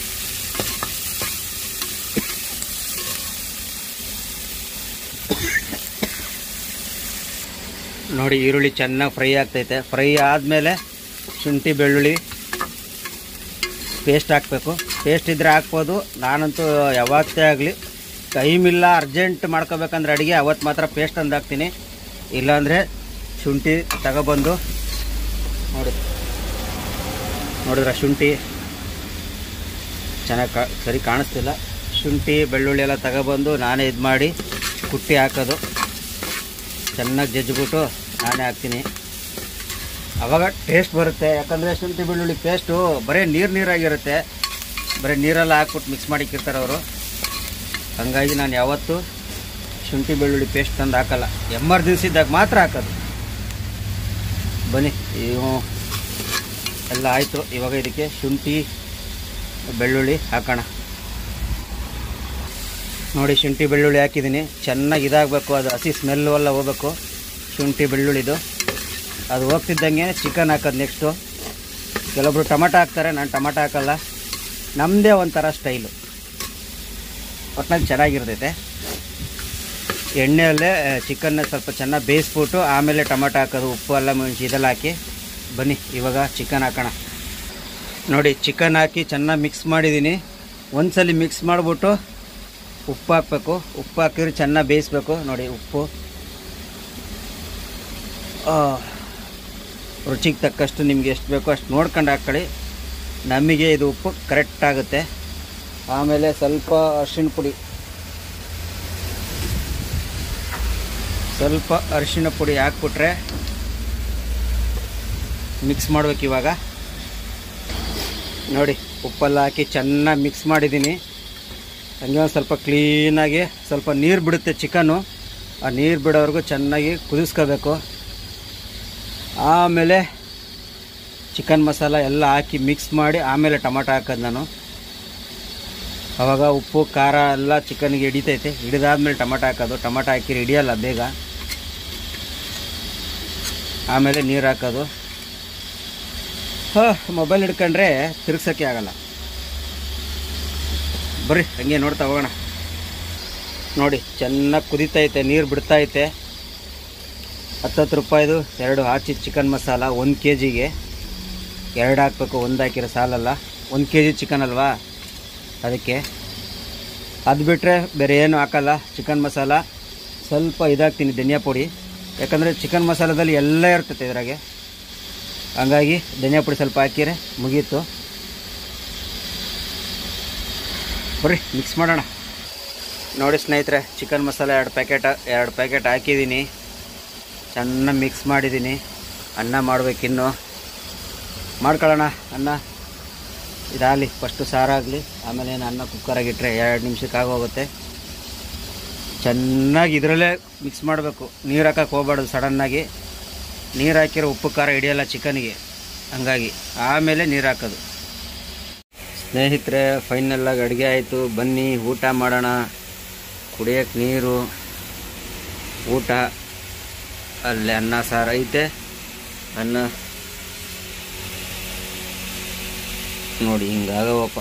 ನೋಡಿ ಈರುಳ್ಳಿ ಚೆನ್ನಾಗಿ ಫ್ರೈ ಆಗ್ತೈತೆ ಫ್ರೈ ಆದಮೇಲೆ ಶುಂಠಿ ಬೆಳ್ಳುಳ್ಳಿ ಪೇಸ್ಟ್ ಹಾಕಬೇಕು ಪೇಸ್ಟ್ ಇದ್ದರೆ ಹಾಕ್ಬೋದು ನಾನಂತೂ ಯಾವತ್ತೇ ಆಗಲಿ ಟೈಮ್ ಇಲ್ಲ ಅರ್ಜೆಂಟ್ ಮಾಡ್ಕೋಬೇಕಂದ್ರೆ ಅಡುಗೆ ಅವತ್ತು ಮಾತ್ರ ಪೇಸ್ಟ್ ತಂದು ಹಾಕ್ತೀನಿ ಇಲ್ಲಾಂದರೆ ಶುಂಠಿ ತಗೊಬಂದು ನೋಡಿ ನೋಡಿದ್ರ ಶುಂಠಿ ಚೆನ್ನಾಗಿ ಕಾ ಸರಿ ಕಾಣಿಸ್ತಿಲ್ಲ ಶುಂಠಿ ಬೆಳ್ಳುಳ್ಳಿ ಎಲ್ಲ ತಗೊಬಂದು ನಾನೇ ಇದು ಮಾಡಿ ಕುಟ್ಟಿ ಹಾಕೋದು ಚೆನ್ನಾಗಿ ಜಜ್ಜಿಬಿಟ್ಟು ನಾನೇ ಹಾಕ್ತೀನಿ ಅವಾಗ ಟೇಸ್ಟ್ ಬರುತ್ತೆ ಯಾಕಂದರೆ ಶುಂಠಿ ಬೆಳ್ಳುಳ್ಳಿ ಪೇಸ್ಟು ಬರೀ ನೀರು ನೀರಾಗಿರುತ್ತೆ ಬರೀ ನೀರೆಲ್ಲ ಹಾಕ್ಬಿಟ್ಟು ಮಿಕ್ಸ್ ಮಾಡಿಕ್ಕಿರ್ತಾರೆ ಅವರು ಹಾಗಾಗಿ ನಾನು ಯಾವತ್ತೂ ಶುಂಠಿ ಬೆಳ್ಳುಳ್ಳಿ ಪೇಸ್ಟ್ ತಂದು ಹಾಕಲ್ಲ ಎಮರ್ಜೆನ್ಸಿದಾಗ ಮಾತ್ರ ಹಾಕೋದು ಬನ್ನಿ ಇವು ಎಲ್ಲ ಆಯಿತು ಇವಾಗ ಇದಕ್ಕೆ ಶುಂಠಿ ಬೆಳ್ಳುಳ್ಳಿ ಹಾಕೋಣ ನೋಡಿ ಶುಂಠಿ ಬೆಳ್ಳುಳ್ಳಿ ಹಾಕಿದ್ದೀನಿ ಚೆನ್ನಾಗಿ ಇದಾಗಬೇಕು ಅದು ಹಸಿ ಸ್ಮೆಲ್ಲು ಎಲ್ಲ ಹೋಗ್ಬೇಕು ಶುಂಠಿ ಬೆಳ್ಳುಳ್ಳಿದು ಅದು ಹೋಗ್ತಿದ್ದಂಗೆ ಚಿಕನ್ ಹಾಕೋದು ನೆಕ್ಸ್ಟು ಕೆಲವೊಬ್ರು ಟೊಮಾಟೊ ಹಾಕ್ತಾರೆ ನಾನು ಟೊಮಾಟೊ ಹಾಕಲ್ಲ ನಮ್ಮದೇ ಒಂಥರ ಸ್ಟೈಲು ಒಟ್ನಲ್ಲಿ ಚೆನ್ನಾಗಿರ್ತೈತೆ ಎಣ್ಣೆಯಲ್ಲೇ ಚಿಕನ್ನ ಸ್ವಲ್ಪ ಚೆನ್ನಾಗಿ ಬೇಯಿಸ್ಬಿಟ್ಟು ಆಮೇಲೆ ಟೊಮಾಟೊ ಹಾಕೋದು ಉಪ್ಪು ಎಲ್ಲ ಮೆಣಸು ಇದೆಲ್ಲ ಹಾಕಿ ಬನ್ನಿ ಇವಾಗ ಚಿಕನ್ ಹಾಕೋಣ ನೋಡಿ ಚಿಕನ್ ಹಾಕಿ ಚೆನ್ನಾಗಿ ಮಿಕ್ಸ್ ಮಾಡಿದ್ದೀನಿ ಒಂದ್ಸಲಿ ಮಿಕ್ಸ್ ಮಾಡಿಬಿಟ್ಟು ಉಪ್ಪು ಹಾಕಬೇಕು ಉಪ್ಪು ಹಾಕಿದ್ರೆ ಚೆನ್ನಾಗಿ ಬೇಯಿಸ್ಬೇಕು ನೋಡಿ ಉಪ್ಪು ಆ, ರುಚಿಗೆ ತಕ್ಕಷ್ಟು ನಿಮ್ಗೆ ಎಷ್ಟು ಬೇಕೋ ಅಷ್ಟು ನೋಡ್ಕೊಂಡು ಹಾಕ್ಕೊಳ್ಳಿ ನಮಗೆ ಇದು ಉಪ್ಪು ಕರೆಕ್ಟ್ ಆಗುತ್ತೆ ಆಮೇಲೆ ಸ್ವಲ್ಪ ಅರಿಶಿಣ ಪುಡಿ ಸ್ವಲ್ಪ ಅರಿಶಿಣ ಪುಡಿ ಹಾಕ್ಬಿಟ್ರೆ ಮಿಕ್ಸ್ ಮಾಡ್ಬೇಕು ಇವಾಗ ನೋಡಿ ಉಪ್ಪೆಲ್ಲ ಹಾಕಿ ಚೆನ್ನಾಗಿ ಮಿಕ್ಸ್ ಮಾಡಿದ್ದೀನಿ ಹಂಗೆ ಒಂದು ಸ್ವಲ್ಪ ಕ್ಲೀನಾಗಿ ಸ್ವಲ್ಪ ನೀರು ಬಿಡುತ್ತೆ ಚಿಕನ್ನು ಆ ನೀರು ಬಿಡೋವರೆಗೂ ಚೆನ್ನಾಗಿ ಕುದಿಸ್ಕೋಬೇಕು ಆಮೇಲೆ ಚಿಕನ್ ಮಸಾಲ ಎಲ್ಲ ಹಾಕಿ ಮಿಕ್ಸ್ ಮಾಡಿ ಆಮೇಲೆ ಟೊಮಾಟೊ ಹಾಕೋದು ನಾನು ಆವಾಗ ಉಪ್ಪು ಖಾರ ಎಲ್ಲ ಚಿಕನ್ಗೆ ಹಿಡಿತೈತೆ ಹಿಡಿದಾದ್ಮೇಲೆ ಟೊಮಾಟೊ ಹಾಕೋದು ಟೊಮಾಟೊ ಹಾಕಿ ಹಿಡಿಯಲ್ಲ ಬೇಗ ಆಮೇಲೆ ನೀರು ಹಾಕೋದು ಹಾಂ ಮೊಬೈಲ್ ಹಿಡ್ಕೊಂಡ್ರೆ ತಿರ್ಗ್ಸೋಕ್ಕೆ ಆಗಲ್ಲ ಬರ್ರಿ ಹಂಗೆ ನೋಡ್ತಾ ಹೋಗೋಣ ನೋಡಿ ಚೆನ್ನಾಗಿ ಕುದೀತೈತೆ ನೀರು ಬಿಡ್ತೈತೆ ಹತ್ತತ್ತು ರೂಪಾಯಿದು ಎರಡು ಹಾಚಿ ಚಿಕನ್ ಮಸಾಲ ಒಂದು ಕೆ ಜಿಗೆ ಎರಡು ಹಾಕ್ಬೇಕು ಒಂದು ಹಾಕಿರೋ ಸಾಲಲ್ಲ ಒಂದು ಕೆ ಜಿ ಚಿಕನ್ ಅಲ್ವಾ ಅದಕ್ಕೆ ಅದು ಬಿಟ್ಟರೆ ಬೇರೆ ಏನು ಹಾಕಲ್ಲ ಚಿಕನ್ ಮಸಾಲ ಸ್ವಲ್ಪ ಇದಾಗ್ತೀನಿ ಧನಿಯಾ ಪುಡಿ ಯಾಕಂದರೆ ಚಿಕನ್ ಮಸಾಲದಲ್ಲಿ ಎಲ್ಲ ಇರ್ತೈತೆ ಇದ್ರಾಗೆ ಹಂಗಾಗಿ ಧನಿಯಾ ಪುಡಿ ಸ್ವಲ್ಪ ಹಾಕಿರೆ ಮುಗೀತು ಬರ್ರಿ ಮಿಕ್ಸ್ ಮಾಡೋಣ ನೋಡಿ ಸ್ನೇಹಿತರೆ ಚಿಕನ್ ಮಸಾಲ ಎರಡು ಪ್ಯಾಕೆಟ್ ಎರಡು ಪ್ಯಾಕೆಟ್ ಹಾಕಿದ್ದೀನಿ ಚೆನ್ನಾಗಿ ಮಿಕ್ಸ್ ಮಾಡಿದ್ದೀನಿ ಅನ್ನ ಮಾಡಬೇಕಿನ್ನು ಮಾಡ್ಕೊಳ್ಳೋಣ ಅನ್ನ ಇದಾಗಲಿ ಫಸ್ಟು ಸಾರಾಗಲಿ ಆಮೇಲೆ ಏನು ಅನ್ನ ಕುಕ್ಕರಾಗಿಟ್ಟರೆ ಎರಡು ನಿಮಿಷಕ್ಕೆ ಆಗೋಗುತ್ತೆ ಚೆನ್ನಾಗಿ ಇದರಲ್ಲೇ ಮಿಕ್ಸ್ ಮಾಡಬೇಕು ನೀರು ಹಾಕಕ್ಕೆ ಹೋಗ್ಬಾರ್ದು ಸಡನ್ನಾಗಿ ನೀರು ಹಾಕಿರೋ ಉಪ್ಪು ಖಾರ ಹಿಡಿಯಲ್ಲ ಚಿಕನ್ಗೆ ಹಂಗಾಗಿ ಆಮೇಲೆ ನೀರು ಹಾಕೋದು ಸ್ನೇಹಿತರೆ ಫೈನಲ್ಲಾಗಿ ಅಡುಗೆ ಆಯಿತು ಬನ್ನಿ ಊಟ ಮಾಡೋಣ ಕುಡಿಯೋಕ್ಕೆ ನೀರು ಊಟ ಅಲ್ಲಿ ಅನ್ನ ಸಾರು ಐತೆ ಅನ್ನ ನೋಡಿ ಹಿಂಗಾಗವಪ್ಪ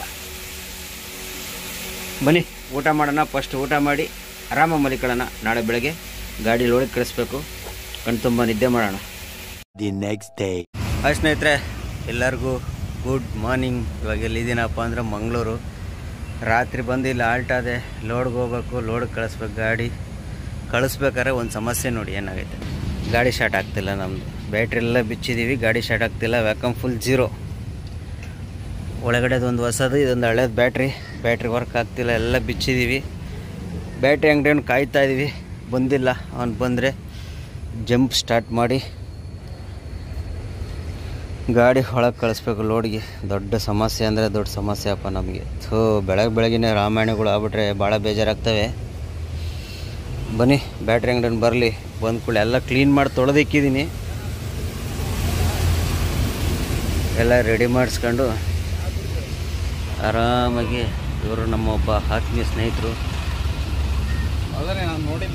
ಬನ್ನಿ ಊಟ ಮಾಡೋಣ ಫಸ್ಟ್ ಊಟ ಮಾಡಿ ಆರಾಮ ಮಲಿಕೊಳ್ಳೋಣ ನಾಳೆ ಬೆಳಗ್ಗೆ ಗಾಡಿ ಲೋಡಿಗೆ ಕಳಿಸ್ಬೇಕು ಕಣ್ತುಂಬ ನಿದ್ದೆ ಮಾಡೋಣ The next day. ಹಾಯ್ ಸ್ನೇಹಿತರೆ ಎಲ್ಲರಿಗೂ ಗುಡ್ ಮಾರ್ನಿಂಗ್ ಇವಾಗ ಎಲ್ಲಿದ್ದೀನಪ್ಪ ಅಂದ್ರೆ ಮಂಗಳೂರು ರಾತ್ರಿ ಬಂದು ಇಲ್ಲಿ ಆಲ್ಟ್ ಆದೆ ಲೋಡ್ಗೆ ಹೋಗ್ಬೇಕು ಲೋಡ್ಗೆ ಕಳಿಸ್ಬೇಕು ಗಾಡಿ ಕಳಿಸ್ಬೇಕಾದ್ರೆ ಒಂದು ಸಮಸ್ಯೆ ನೋಡಿ ಏನಾಗೈತೆ ಗಾಡಿ ಸ್ಟಾರ್ಟ್ ಆಗ್ತಿಲ್ಲ ನಮ್ಮದು ಬ್ಯಾಟ್ರಿ ಎಲ್ಲ ಬಿಚ್ಚಿದ್ದೀವಿ ಗಾಡಿ ಸ್ಟಾರ್ಟ್ ಆಗ್ತಿಲ್ಲ ವ್ಯಾಕಮ್ ಫುಲ್ ಜೀರೋ ಒಳಗಡೆದು ಒಂದು ಹೊಸದು ಇದೊಂದು ಹಳೇದು ಬ್ಯಾಟ್ರಿ ಬ್ಯಾಟ್ರಿ ವರ್ಕ್ ಆಗ್ತಿಲ್ಲ ಎಲ್ಲ ಬಿಚ್ಚಿದ್ದೀವಿ ಬ್ಯಾಟ್ರಿ ಅಂಗಡಿಯನ್ನು ಕಾಯ್ತಾ ಇದ್ದೀವಿ ಬಂದಿಲ್ಲ ಅವ್ನು ಬಂದರೆ ಜಂಪ್ ಸ್ಟಾರ್ಟ್ ಮಾಡಿ ಗಾಡಿ ಒಳಗೆ ಕಳಿಸ್ಬೇಕು ಲೋಡ್ಗೆ ದೊಡ್ಡ ಸಮಸ್ಯೆ ಅಂದರೆ ದೊಡ್ಡ ಸಮಸ್ಯೆ ಅಪ್ಪ ನಮಗೆ ಥೋ ಬೆಳಗ್ಗೆ ಬೆಳಗಿನ ರಾಮಾಯಣಗಳು ಆಗ್ಬಿಟ್ರೆ ಭಾಳ ಬೇಜಾರಾಗ್ತವೆ ಬನ್ನಿ ಬ್ಯಾಟ್ರಿ ಅಂಗಡಿನ ಬರಲಿ ಬಂದ ಕೂಡ ಎಲ್ಲ ಕ್ಲೀನ್ ಮಾಡಿ ತೊಳೆದಿಕ್ಕಿದ್ದೀನಿ ಎಲ್ಲ ರೆಡಿ ಮಾಡಿಸ್ಕೊಂಡು ಆರಾಮಾಗಿ ಇವರು ನಮ್ಮ ಒಬ್ಬ ಆತ್ಮೀಯ ಸ್ನೇಹಿತರು ನಾನು ನೋಡಿಲ್ಲ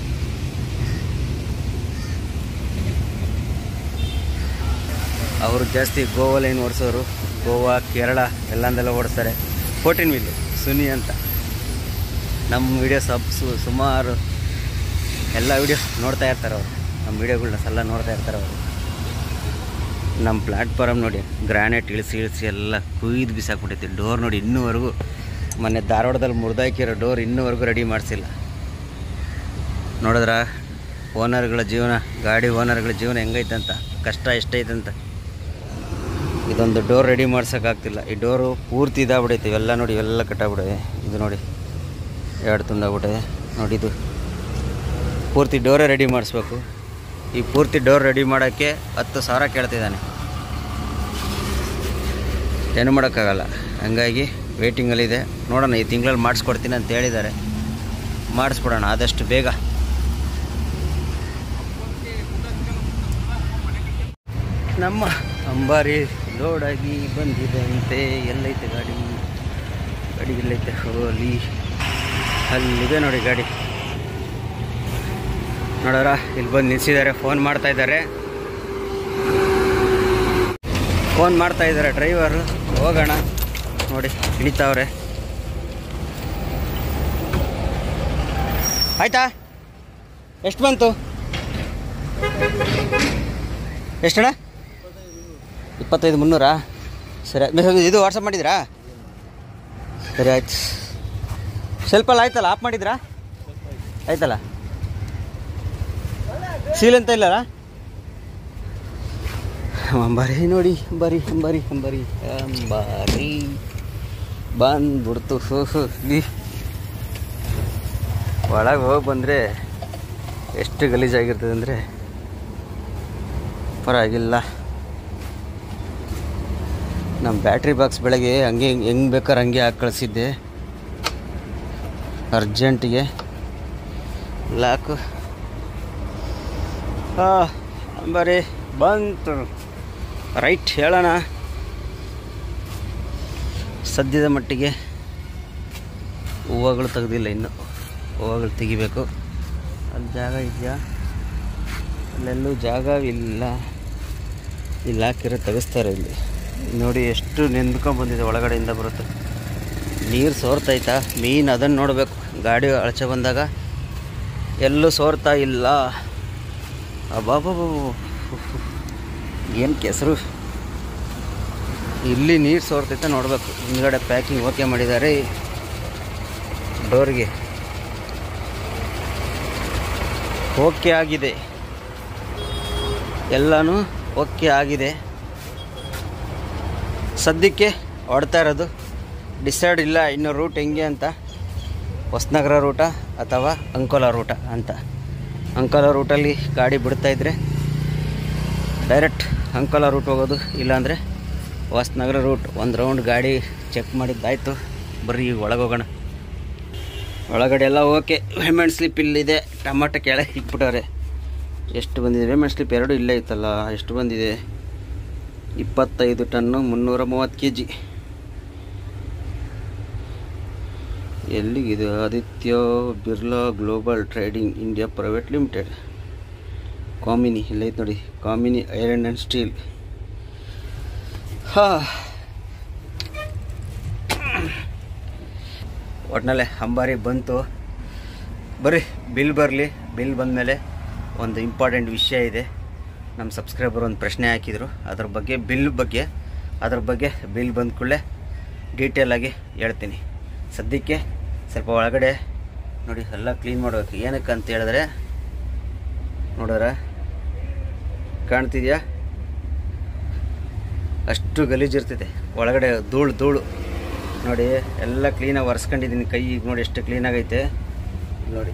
ಅವರು ಜಾಸ್ತಿ ಗೋವಾ ಲೈನ್ ಓಡಿಸೋರು ಗೋವಾ ಕೇರಳ ಎಲ್ಲಂದೆಲ್ಲ ಓಡಿಸ್ತಾರೆ ಫೋರ್ಟೀನ್ ವೀಲ್ ಸುನಿ ಅಂತ ನಮ್ಮ ವಿಡಿಯೋ ಸಬ್ ಸು ಸುಮಾರು ಎಲ್ಲ ವಿಡಿಯೋ ನೋಡ್ತಾ ಇರ್ತಾರೆ ಅವರು ನಮ್ಮ ವಿಡಿಯೋಗಳ್ನ ಎಲ್ಲ ನೋಡ್ತಾ ಇರ್ತಾರೆ ಅವರು ನಮ್ಮ ಪ್ಲ್ಯಾಟ್ಫಾರಮ್ ನೋಡಿ ಗ್ರಾನೈಟ್ ಇಳಿಸಿ ಇಳಿಸಿ ಎಲ್ಲ ಕುಯ್ದು ಬಿಸಾಕ್ಬಿಟ್ಟೈತಿ ಡೋರ್ ನೋಡಿ ಇನ್ನೂವರೆಗೂ ಮೊನ್ನೆ ಧಾರವಾಡದಲ್ಲಿ ಮುರಿದಾಕಿರೋ ಡೋರ್ ಇನ್ನೂವರೆಗೂ ರೆಡಿ ಮಾಡಿಸಿಲ್ಲ ನೋಡಿದ್ರ ಓನರ್ಗಳ ಜೀವನ ಗಾಡಿ ಓನರ್ಗಳ ಜೀವನ ಹೆಂಗೈತಂತ ಕಷ್ಟ ಎಷ್ಟೈತಂತ ಇದೊಂದು ಡೋರ್ ರೆಡಿ ಮಾಡ್ಸೋಕ್ಕಾಗ್ತಿಲ್ಲ ಈ ಡೋರು ಪೂರ್ತಿ ಇದಾಗ್ಬಿಡೈತೆ ಇವೆಲ್ಲ ನೋಡಿ ಇವೆಲ್ಲ ಕಟ್ಟಾಗ್ಬಿಟ್ಟಿದೆ ಇದು ನೋಡಿ ಎರಡು ತುಂಡಾಗ್ಬಿಟ್ಟಿದೆ ನೋಡಿ ಇದು ಪೂರ್ತಿ ಡೋರೇ ರೆಡಿ ಮಾಡಿಸ್ಬೇಕು ಈ ಪೂರ್ತಿ ಡೋರ್ ರೆಡಿ ಮಾಡೋಕ್ಕೆ ಹತ್ತು ಸಾವಿರ ಕೇಳ್ತಿದ್ದಾನೆ ಏನು ಮಾಡೋಕ್ಕಾಗಲ್ಲ ಹಂಗಾಗಿ ವೇಟಿಂಗಲ್ಲಿದೆ ನೋಡೋಣ ಈ ತಿಂಗಳಲ್ಲಿ ಮಾಡಿಸ್ಕೊಡ್ತೀನಿ ಅಂತ ಹೇಳಿದ್ದಾರೆ ಮಾಡಿಸ್ಬಿಡೋಣ ಆದಷ್ಟು ಬೇಗ ನಮ್ಮ ಅಂಬಾರಿ ಲೋಡಾಗಿ ಬಂದಿದಂತೆ ಎಲ್ಲೈತೆ ಗಾಡಿ ಗಾಡಿ ಎಲ್ಲೈತೆ ಹೋಲಿ ಅಲ್ಲಿದೆ ನೋಡಿ ಗಾಡಿ ನೋಡೋರ ಇಲ್ಲಿ ಬಂದು ನಿಲ್ಸಿದ್ದಾರೆ ಫೋನ್ ಮಾಡ್ತಾ ಇದ್ದಾರೆ ಫೋನ್ ಮಾಡ್ತಾ ಇದ್ದಾರೆ ಡ್ರೈವರು ಹೋಗೋಣ ನೋಡಿ ಇಳಿತಾವ್ರೆ ಆಯ್ತಾ ಎಷ್ಟು ಬಂತು ಎಷ್ಟಣ್ಣ ಇಪ್ಪತ್ತೈದು ಮುನ್ನೂರಾ ಸರಿ ಮೆಸೇಜ್ ಇದು ವಾಟ್ಸಪ್ ಮಾಡಿದ್ರಾ ಸರಿ ಆಯ್ತು ಸ್ವಲ್ಪ ಎಲ್ಲ ಆಯ್ತಲ್ಲ ಆಫ್ ಮಾಡಿದ್ರಾ ಆಯ್ತಲ್ಲ ಸೀಲ್ ಅಂತ ಇಲ್ಲಲ್ಲ ಅಂಬಾರಿ ನೋಡಿ ಅಂಬಾರಿ ಅಂಬಾರಿ ಅಂಬಾರಿ ಅಂಬಾರಿ ಬಂದ್ಬಿಡ್ತು ಹೋ ಹೋ ಈ ಒಳಗೆ ಹೋಗಿ ಬಂದರೆ ಎಷ್ಟು ಗಲೀಜಾಗಿರ್ತದೆ ಅಂದರೆ ಪರವಾಗಿಲ್ಲ ನಮ್ಮ ಬ್ಯಾಟ್ರಿ ಬಾಕ್ಸ್ ಬೆಳಗ್ಗೆ ಹಂಗೆ ಹೆಂಗೆ ಬೇಕಾದ್ರೆ ಹಂಗೆ ಹಾಕಿ ಕಳಿಸಿದ್ದೆ ಅರ್ಜೆಂಟಿಗೆ ಲಾಕು ಹಾಂ ಬರೀ ಬಂತು ರೈಟ್ ಹೇಳೋಣ ಸದ್ಯದ ಮಟ್ಟಿಗೆ ಹೂವುಗಳು ತೆಗೆದಿಲ್ಲ ಇನ್ನು ಹೂವುಗಳು ತೆಗಿಬೇಕು ಅಲ್ಲಿ ಜಾಗ ಇದೆಯಾ ಅಲ್ಲೆಲ್ಲೂ ಜಾಗ ಇಲ್ಲ ಇಲ್ಲಿ ಹಾಕಿರೋ ತೆಗೆಸ್ತಾರೆ ಇಲ್ಲಿ ನೋಡಿ ಎಷ್ಟು ನೆಂದ್ಕೊಂಡು ಬಂದಿದೆ ಒಳಗಡೆಯಿಂದ ಬರುತ್ತೆ ನೀರು ಸೋರ್ತೈತಾ ಮೀನು ಅದನ್ನು ನೋಡಬೇಕು ಗಾಡಿ ಅಳಚೆ ಬಂದಾಗ ಎಲ್ಲೂ ಸೋರ್ತಾ ಇಲ್ಲ ಅಬ್ಬಾಬಾಬು ಏನು ಕೆಸರು ಇಲ್ಲಿ ನೀರು ಸೋರ್ತೈತೆ ನೋಡಬೇಕು ಹಿಂದ್ಗಡೆ ಪ್ಯಾಕಿಂಗ್ ಓಕೆ ಮಾಡಿದ್ದಾರೆ ಡೋರ್ಗೆ ಓಕೆ ಆಗಿದೆ ಎಲ್ಲನೂ ಓಕೆ ಆಗಿದೆ ಸದ್ಯಕ್ಕೆ ಹೊಡ್ತಾ ಇರೋದು ಡಿಸೈಡ್ ಇಲ್ಲ ಇನ್ನು ರೂಟ್ ಹೆಂಗೆ ಅಂತ ಹೊಸನಗರ ರೂಟ ಅಥವಾ ಅಂಕೋಲ ರೂಟ ಅಂತ ಅಂಕೋಲ ರೂಟಲ್ಲಿ ಗಾಡಿ ಬಿಡ್ತಾ ಇದ್ರೆ ಡೈರೆಕ್ಟ್ ಅಂಕೋಲ ರೂಟ್ ಹೋಗೋದು ಇಲ್ಲಾಂದರೆ ಹೊಸನಗರ ರೂಟ್ ಒಂದು ರೌಂಡ್ ಗಾಡಿ ಚೆಕ್ ಮಾಡಿದ್ದಾಯಿತು ಬರ್ರಿ ಈಗ ಒಳಗೆ ಹೋಗೋಣ ಒಳಗಡೆ ಎಲ್ಲ ಓಕೆ ಪೇಮೆಂಟ್ ಸ್ಲಿಪ್ ಇಲ್ಲಿದೆ ಟಮಾಟೊ ಕೆಳಗೆ ಇಟ್ಬಿಟ್ಟವ್ರೆ ಎಷ್ಟು ಬಂದಿದೆ ಪೇಮೆಂಟ್ ಸ್ಲಿಪ್ ಎರಡು ಇಲ್ಲೇ ಇತ್ತಲ್ಲ ಎಷ್ಟು ಬಂದಿದೆ ಇಪ್ಪತ್ತೈದು ಟನ್ನು ಮುನ್ನೂರ ಮೂವತ್ತು ಕೆ ಜಿ ಎಲ್ಲಿಗಿದೆ Aditya Birla global trading India private limited Kamini ಇಲ್ಲೈತೆ ನೋಡಿ ಕಾಮಿನಿ ಐರನ್ ಆ್ಯಂಡ್ ಸ್ಟೀಲ್ ಹಾ ಒಟ್ಟಿನಲ್ಲೇ ಅಂಬಾರಿ ಬಂತು ಬರ್ರಿ ಬಿಲ್ ಬರಲಿ ಬಿಲ್ ಬಂದಮೇಲೆ ಒಂದು ಇಂಪಾರ್ಟೆಂಟ್ ವಿಷಯ ಇದೆ ನಮ್ಮ ಸಬ್ಸ್ಕ್ರೈಬರ್ ಒಂದು ಪ್ರಶ್ನೆ ಹಾಕಿದರು ಅದ್ರ ಬಗ್ಗೆ ಬಿಲ್ ಬಗ್ಗೆ ಅದ್ರ ಬಗ್ಗೆ ಬಿಲ್ ಬಂದ ಕೂಡಲೇ ಡೀಟೇಲಾಗಿ ಹೇಳ್ತೀನಿ ಸದ್ಯಕ್ಕೆ ಸ್ವಲ್ಪ ಒಳಗಡೆ ನೋಡಿ ಎಲ್ಲ ಕ್ಲೀನ್ ಮಾಡಬೇಕು ಏನಕ್ಕೆ ಅಂತ ಹೇಳಿದ್ರೆ ನೋಡೋರ ಕಾಣ್ತಿದ್ಯಾ ಅಷ್ಟು ಗಲೀಜಿರ್ತೈತೆ ಒಳಗಡೆ ಧೂಳು ಧೂಳು ನೋಡಿ ಎಲ್ಲ ಕ್ಲೀನಾಗಿ ಒರೆಸ್ಕೊಂಡಿದ್ದೀನಿ ಕೈ ಈಗ ನೋಡಿ ಎಷ್ಟು ಕ್ಲೀನಾಗೈತೆ ನೋಡಿ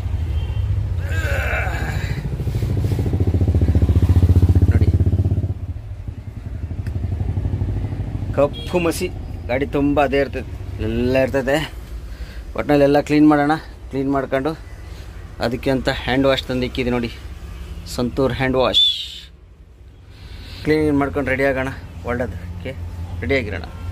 ನೋಡಿ ಕಪ್ಪು ಮಸಿ ಗಾಡಿ ತುಂಬ ಅದೇ ಇರ್ತದೆ ಎಲ್ಲ ಇರ್ತದೆ ಒಟ್ಟಿನಲ್ಲಿ ಎಲ್ಲ ಕ್ಲೀನ್ ಮಾಡೋಣ ಕ್ಲೀನ್ ಮಾಡ್ಕೊಂಡು ಅದಕ್ಕೆ ಅಂತ ಹ್ಯಾಂಡ್ ವಾಶ್ ತಂದು ಇಕ್ಕಿದೆ ನೋಡಿ ಸಂತೂರ್ ಹ್ಯಾಂಡ್ ವಾಶ್ ಕ್ಲೀನ್ ಮಾಡ್ಕೊಂಡು ರೆಡಿ ಆಗೋಣ ಒಳ್ಳೆದಕ್ಕೆ ರೆಡಿಯಾಗಿರೋಣ